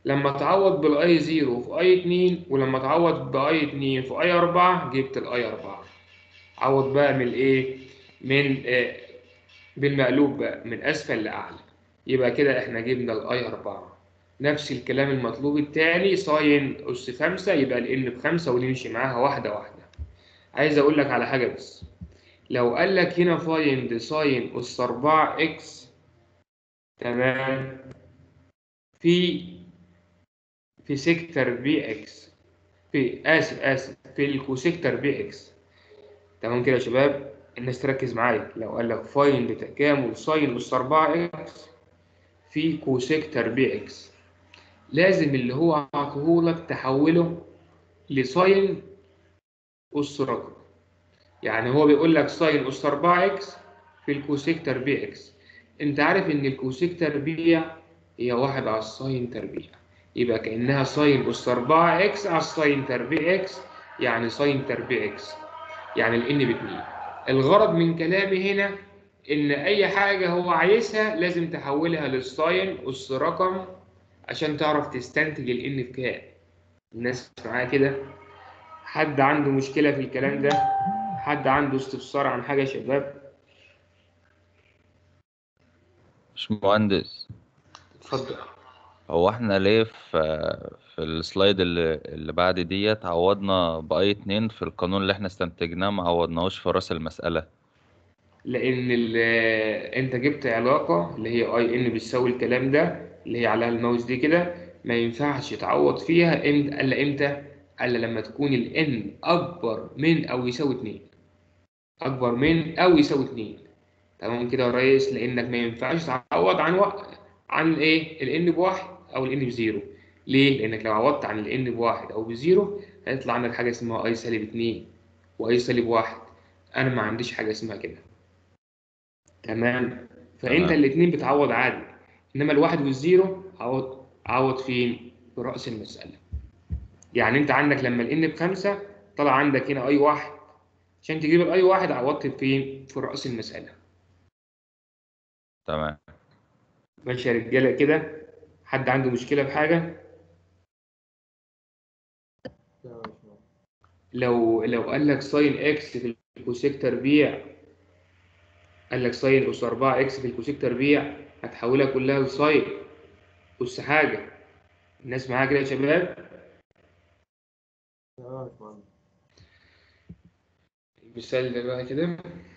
لما تعوض بالاي 0 في اي 2 ولما تعوض باي 2 في اي 4 جبت الاي 4 عوض بقى من الايه من آه بالمقلوب بقى من اسفل لاعلى يبقى كده احنا جبنا الاي 4 نفس الكلام المطلوب التاني ساين اس 5 يبقى الان بخمسة ونمشي معاها واحده واحده عايز اقول لك على حاجه بس لو قال لك هنا فايند ساين اس 4 اكس تمام في في سيكتور بي اكس في اسف اسف في الكوسيكتور بي اكس تمام كده يا شباب الناس تركز معايا لو قال لك فايند تكامل ساين اس 4 اكس في كوسيكتور بي اكس لازم اللي هو عطيهولك تحوله لساين اس رقم يعني هو بيقول لك ساين اس 4 اكس في الكوسيكتور بي اكس انت عارف ان الكوسيك تربيع هي واحد على الساين تربيع يبقى كانها ساين اس 4 اكس على الساين تربيع اكس يعني ساين تربيع اكس يعني الان باتنين الغرض من كلامي هنا ان اي حاجه هو عايزها لازم تحولها للساين اس رقم عشان تعرف تستنتج الان بكام الناس معايا كده حد عنده مشكله في الكلام ده حد عنده استفسار عن حاجه يا شباب مش مهندس اتفضل هو احنا ليه في في السلايد اللي, اللي بعد ديت عوضنا بأي اتنين في القانون اللي احنا استنتجناه ما عوضناهوش في راس المسألة لان ال- انت جبت علاقه اللي هي اي ان بتساوي الكلام ده اللي هي عليها الماوس دي كده ما ينفعش تعوض فيها امتى الا امتى الا لما تكون الان اكبر من او يساوي 2 اكبر من او يساوي 2 تمام كده يا ريس لانك ما ينفعش تعوض عن وق... عن ايه الان بواحد او الان بزيرو ليه لانك لو عوضت عن الان بواحد او بزيرو هيطلع عندك حاجه اسمها اي سالب 2 واي سالب واحد انا ما عنديش حاجه اسمها كده تمام فانت تمام. الاثنين بتعوض عادي انما الواحد والزيرو عوض عوض فين في راس المساله يعني انت عندك لما الان بخمسه طلع عندك هنا اي واحد عشان تجيب الاي واحد عوضت فين في راس المساله تمام ماشي يا رجاله كده حد عنده مشكله في حاجه تمام يا باشمهندس. لو لو قال لك ساين اكس في الكوسيك تربيع قال لك ساين اس 4 اكس في الكوسيك تربيع هتحولها كلها لساين اس حاجه الناس معايا كده يا شباب تمام يا باشمهندس. المثال ده بقى كده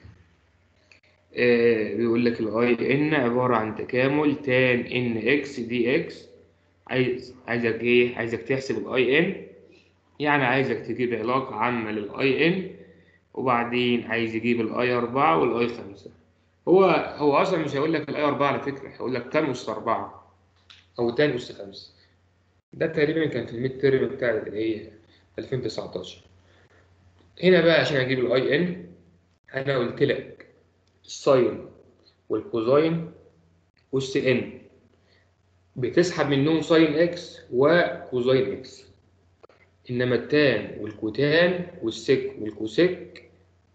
آه بيقول لك الاي ان عباره عن تكامل تان ان اكس دي اكس عايز عايزك ايه عايزك تحسب الاي ان يعني عايزك تجيب علاقه عامه للاي ان وبعدين عايز يجيب الاي 4 والاي 5 هو هو اصلا مش هيقول لك الاي 4 على فكره هيقول لك تان اس 4 او تان اس 5 ده تقريبا كان في الميد تيرم بتاع اللي هي 2019 هنا بقى عشان اجيب الاي ان انا قلت لك الساين والكوزاين والسي بتسحب منهم ساين اكس وكوزاين اكس انما التان والكوتان والسك والكوسك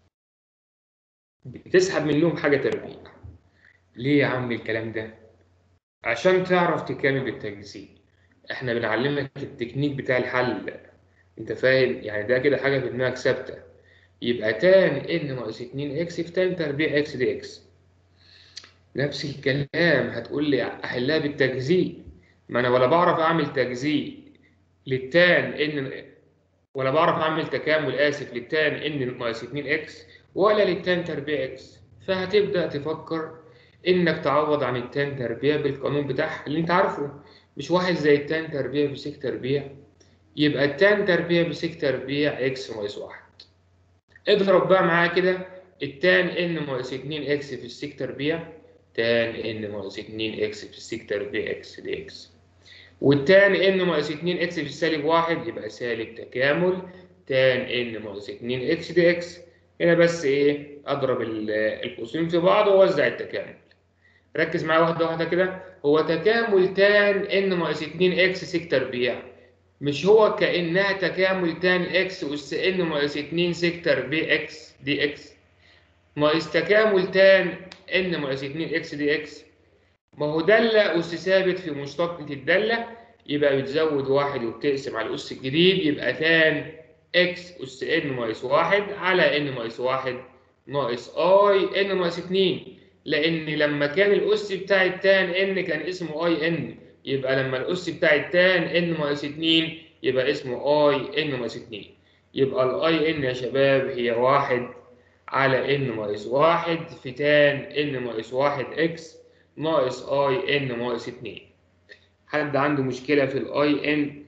بتسحب منهم حاجه تربيع ليه يا عم الكلام ده عشان تعرف تكامل بالتجزيء احنا بنعلمك التكنيك بتاع الحل انت فاهم يعني ده كده حاجه في دماغك ثابته يبقى تان ان ناقص 2 اكس في تان تربيع اكس دي اكس نفس الكلام هتقول لي احلها بالتجزيء ما انا ولا بعرف اعمل تجزيء للتان ان ولا بعرف اعمل تكامل اسف للتان ان ناقص 2 اكس ولا للتان تربيع اكس فهتبدا تفكر انك تعوض عن التان تربيع بالقانون بتاعها اللي انت عارفه مش واحد زي التان تربيع بسيك تربيع يبقى التان تربيع بسيك تربيع اكس ناقص واحد اضرب بقى معايا كده التان ان ناقص 2 اكس في السيك تربيع تان ان ناقص 2 اكس في السيك تربيع اكس دي اكس والتان ان ناقص 2 اكس في السالب واحد يبقى سالب تكامل تان ان ناقص 2 اكس دي اكس هنا بس ايه اضرب ال- القوسين في بعض واوزع التكامل ركز معايا واحده واحده كده هو تكامل تان ان ناقص 2 اكس سيك تربيع مش هو كانها تكامل تان اكس اس ان ناقص 2 سيك تربيع اكس دي اكس ناقص تكامل تان ان ناقص 2 اكس دي اكس ما هو دالة أس ثابت في مشتقة الدالة يبقى بتزود واحد وبتقسم على الأس الجديد يبقى تان إكس أس إن ناقص واحد على إن ناقص واحد ناقص أي إن ناقص اتنين لأن لما كان الأس بتاع التان إن كان اسمه أي إن يبقى لما الأس بتاع التان إن ناقص اتنين يبقى اسمه أي إن ناقص اتنين يبقى الأي إن يا شباب هي واحد على إن ناقص واحد في تان إن ناقص واحد إكس ناقص أي إن ناقص اتنين حد عنده مشكلة في الأي إن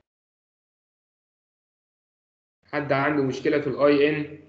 حد عنده مشكلة في الأي إن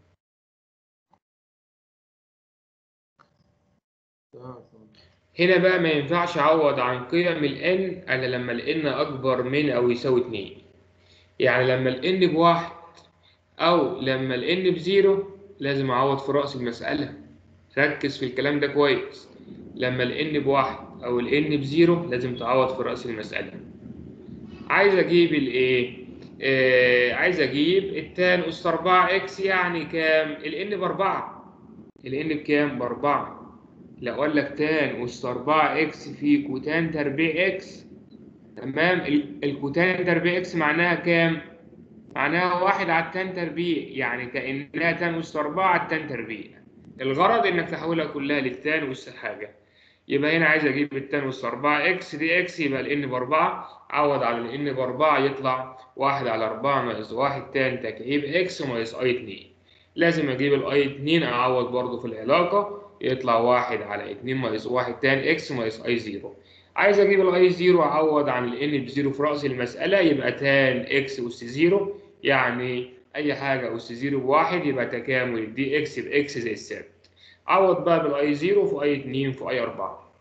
تمام يا باشمهندس هنا بقى ما ينفعش أعوض عن قيم ال n إلا لما ال n أكبر من أو يساوي اتنين يعني لما ال n بواحد أو لما ال n بزيرو لازم أعوض في رأس المسألة ركز في الكلام ده كويس لما ال n بواحد أو ال n بزيرو لازم تعوض في رأس المسألة عايز أجيب الإيه؟ آه عايز أجيب التان أس 4 إكس يعني كام؟ ال n بأربعة ال n بكام؟ بأربعة لو قال لك تان أس 4 إكس في كوتان تربيع إكس تمام ال- الكوتان تربيع إكس معناها كام؟ معناها واحد على التان تربيع يعني كأنها تان أس 4 على التان تربيع الغرض إنك تحولها كلها للتان أس حاجة يبقى هنا عايز أجيب التان أس 4 إكس دي إكس يبقى ال n بأربعة عوض على ال n بأربعة يطلع واحد على أربعة ناقص واحد تان تكعيب إكس ناقص أي اتنين لازم أجيب الأي اتنين أعوض برضه في العلاقة يطلع واحد على اتنين ناقص واحد تان اكس ناقص اي زيرو عايز اجيب الاي زيرو اعوض عن الان بزيرو في راس المساله يبقى تان اكس اس زيرو يعني اي حاجه اس زيرو بواحد يبقى تكامل دي اكس باكس زي الثابت عوض بقى بالاي زيرو في اي اتنين في اي اربعه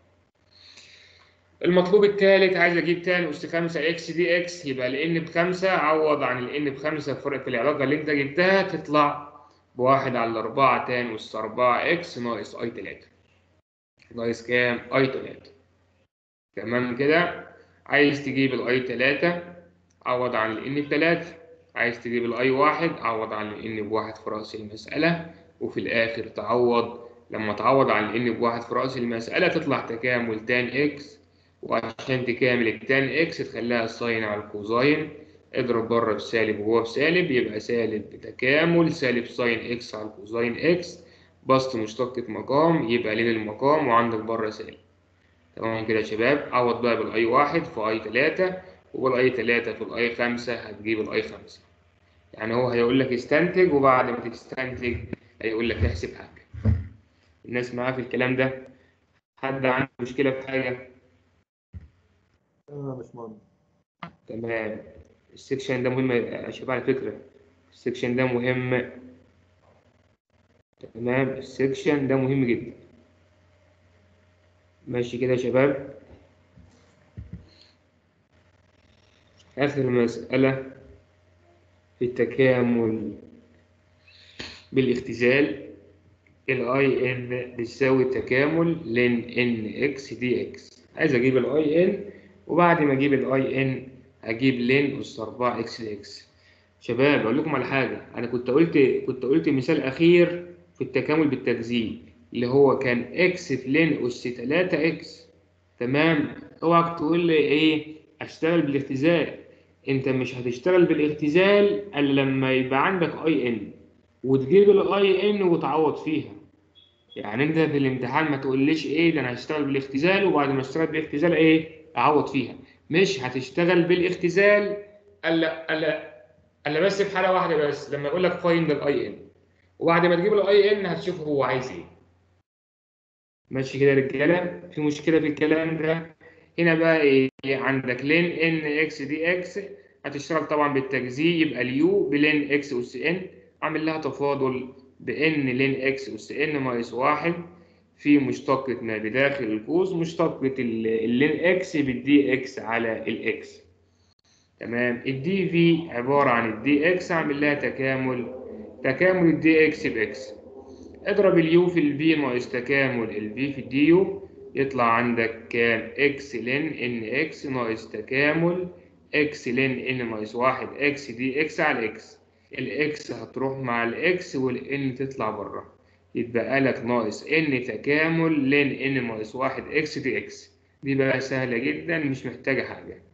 المطلوب الثالث عايز اجيب تان اس 5 اكس دي اكس يبقى الان بخمسه عوض عن الان بخمسه في في العلاقه اللي انت جبتها تطلع بواحد على أربعة تان أس أربعة إكس ناقص أي تلاتة ناقص كام؟ أي تلاتة تمام كده؟ عايز تجيب الأي تلاتة عوض عن الإن بتلاتة عايز تجيب الأي واحد عوض عن الإن بواحد في رأس المسألة وفي الآخر تعوض لما تعوض عن الإن بواحد في رأس المسألة تطلع تكامل تان إكس وعشان تكامل التان إكس تخليها الساين على الكوزاين اضرب بره بسالب وجوه بسالب يبقى سالب بتكامل سالب ساين اكس على كوزاين اكس بسط مشتقة مقام يبقى لين المقام وعندك بره سالب تمام كده يا شباب عوض بقى بالاي واحد في اي تلاتة وبالاي تلاتة في الاي خمسة هتجيب الاي خمسة يعني هو هيقول لك استنتج وبعد ما تستنتج هيقول لك احسب حاجة الناس معاه في الكلام ده حد عنده مشكلة في حاجة تمام يا باشمهندس تمام السكشن ده مهم يا شباب على فكرة السكشن ده مهم تمام السكشن ده مهم جدا ماشي كده يا شباب آخر مسألة في التكامل بالاختزال الاي ان بيساوي تكامل لن ان اكس دي اكس عايز اجيب الاي ان وبعد ما اجيب الاي ان هجيب لين اس 4 اكس اكس شباب اقول لكم على حاجه انا كنت قلت كنت قلت مثال اخير في التكامل بالتجزيء اللي هو كان اكس في لين اس 3 اكس تمام اوعك تقول لي ايه اشتغل بالاختزال انت مش هتشتغل بالاختزال الا لما يبقى عندك اي ان وتجيب الاي ان وتعوض فيها يعني انت في الامتحان ما تقوليش ايه ده انا هشتغل بالاختزال وبعد ما اشتغل بالاختزال ايه اعوض فيها مش هتشتغل بالاختزال الا الا الا بس في حاله واحده بس لما يقول لك فايند الاي ان وبعد ما تجيب الاي ان هتشوف هو عايز ايه ماشي كده يا رجاله في مشكله في الكلام ده هنا بقى ايه عندك لين ان اكس دي اكس هتشتغل طبعا بالتجزيء يبقى اليو بلين اكس اس ان اعمل لها تفاضل بان لين اكس اس ان ناقص واحد في مشتقة ما بداخل القوس مشتقة اللين اكس بالدي اكس على الاكس تمام الدي في عبارة عن الدي اكس اعمل لها تكامل تكامل الدي اكس باكس اضرب اليو في الفي ناقص تكامل الفي في الدي يو يطلع عندك كام اكس لين ان اكس ناقص تكامل اكس لين ان ناقص واحد اكس دي اكس على اكس الاكس هتروح مع الاكس والان تطلع بره يتبقى لك ناقص ان تكامل لين ان ناقص واحد اكس دي اكس دي بقى سهلة جدا مش محتاجة حاجة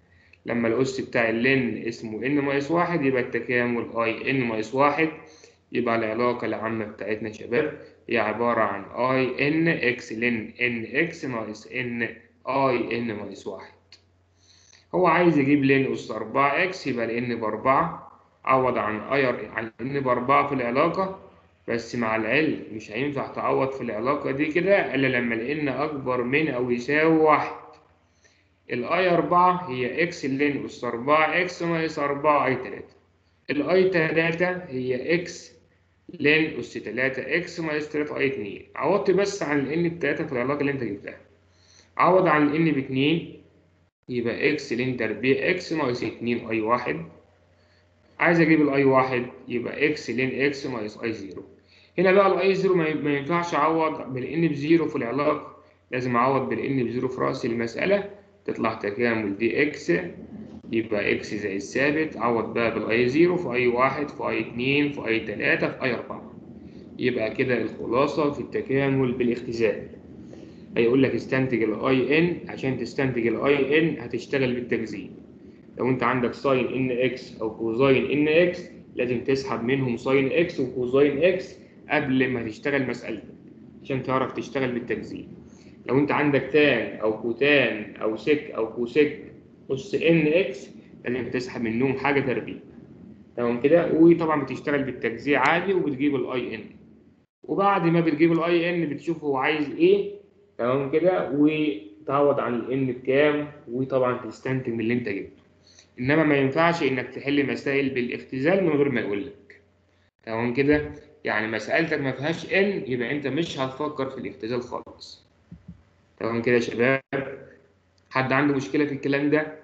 لما الأس بتاع اللين اسمه ان ناقص واحد يبقى التكامل اي ان ناقص واحد يبقى العلاقة العامة بتاعتنا يا شباب هي عبارة عن اي ان اكس لن ان اكس ناقص ان اي ان ناقص واحد هو عايز يجيب لن أس أربعة اكس يبقى الان بأربعة عوض عن اي عن ان بأربعة في العلاقة بس مع العلم مش هينفع تعوض في العلاقة دي كده إلا لما الان أكبر من أو يساوي واحد الاي أربعة هي اكس لن أس أربعة اكس ناقص أربعة اي تلاتة الاي تلاتة هي اكس لن أس تلاتة اكس ناقص تلاتة اي اتنين عوضت بس عن الان بتلاتة في العلاقة اللي انت جبتها عوض عن الان باتنين يبقى اكس لن تربيع اكس ناقص اتنين اي واحد عايز اجيب الاي واحد يبقى اكس لن اكس ناقص اي زيرو هنا بقى الاي زيرو ما ما ينفعش اعوض بالان بزيرو في العلاقة لازم اعوض بالان بزيرو في رأس المسألة تطلع تكامل دي اكس يبقى اكس زي الثابت عوض بقى بالاي زيرو في اي واحد في اي اتنين في اي تلاتة في اي اربعة يبقى كده الخلاصة في التكامل بالاختزال هيقول لك استنتج الاي ان عشان تستنتج الاي ان هتشتغل بالتجزيء لو انت عندك ساين ان اكس او كوزاين ان اكس لازم تسحب منهم ساين اكس وكوزاين اكس قبل ما تشتغل مسألتك عشان تعرف تشتغل بالتجزيء لو انت عندك تان او كوتان او سك او كوسك اس ان اكس لازم تسحب منهم حاجه تربيع تمام كده وطبعا بتشتغل بالتجزيع عادي وبتجيب الاي ان وبعد ما بتجيب الاي ان بتشوف هو عايز ايه تمام كده وتعوض عن الان بكام وطبعا تستنتج من اللي انت جبته انما ما ينفعش انك تحل مسائل بالاختزال من غير ما يقول لك تمام كده يعني مسألتك ما فيهاش ان يبقى انت مش هتفكر في الاختزال خالص تمام كده يا شباب حد عنده مشكلة في الكلام ده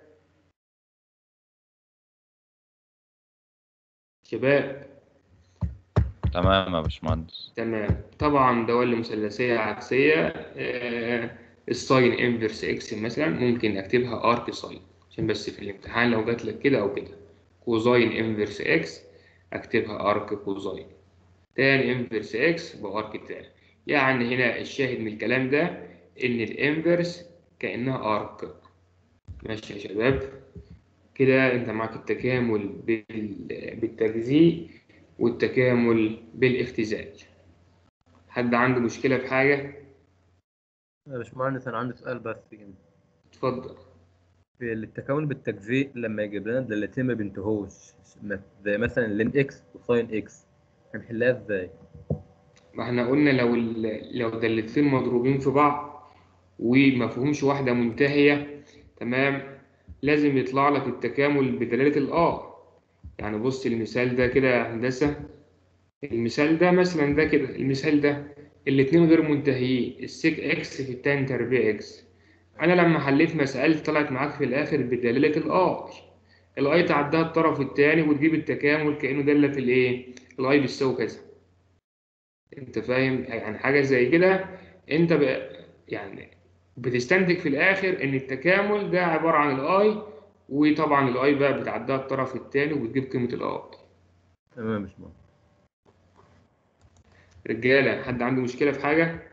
شباب تمام يا باشمهندس تمام طبعا دوال مثلثية عكسية آه الساين انفرس اكس مثلا ممكن اكتبها ارك ساين عشان بس في الامتحان لو جات لك كده او كده كوزاين انفرس اكس اكتبها ارك كوزاين تان انفرس اكس بارك تان يعني هنا الشاهد من الكلام ده ان الانفرس كانها ارك ماشي يا شباب كده انت معاك التكامل بال- بالتجزيء والتكامل بالاختزال حد عنده مشكلة في حاجة يا باشمهندس انا عندي سؤال بس كده اتفضل في التكامل بالتجزيء لما يجيب لنا دالتين ما بينتهوش م- زي مثلا لين اكس وساين اكس هنحلها ازاي؟ ما احنا قلنا لو ال- لو دالتين مضروبين في بعض ومفهومش واحدة منتهية تمام لازم يطلع لك التكامل بدلالة الآ يعني بص المثال ده كده يا هندسة المثال ده مثلا ده كده المثال ده الاتنين غير منتهيين السيك اكس في التان تربيع اكس انا لما حليت مسألة طلعت معاك في الاخر بدلالة الاي الاي تعدها الطرف التاني وتجيب التكامل كأنه دالة في الايه الاي بتساوي كذا انت فاهم يعني حاجة زي كده انت بقى يعني بتستنتج في الاخر ان التكامل ده عبارة عن الاي وطبعا الاي بقى بتعدها الطرف التاني وبتجيب قيمة الاي تمام يا باشمهندس رجالة حد عنده مشكلة في حاجة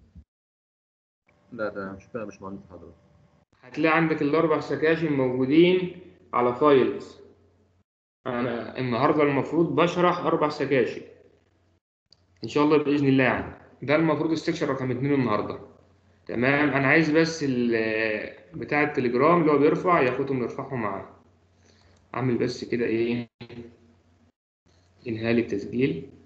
لا ده مش كده يا باشمهندس حضرتك هتلاقي عندك الأربع سكاشن موجودين على فايلز أنا النهاردة المفروض بشرح أربع سكاشن إن شاء الله بإذن الله يعني ده المفروض السكشن رقم اتنين النهاردة تمام أنا عايز بس ال- بتاع التليجرام اللي هو بيرفع ياخدهم يرفعهم معاه أعمل بس كده إيه إنهاء التسجيل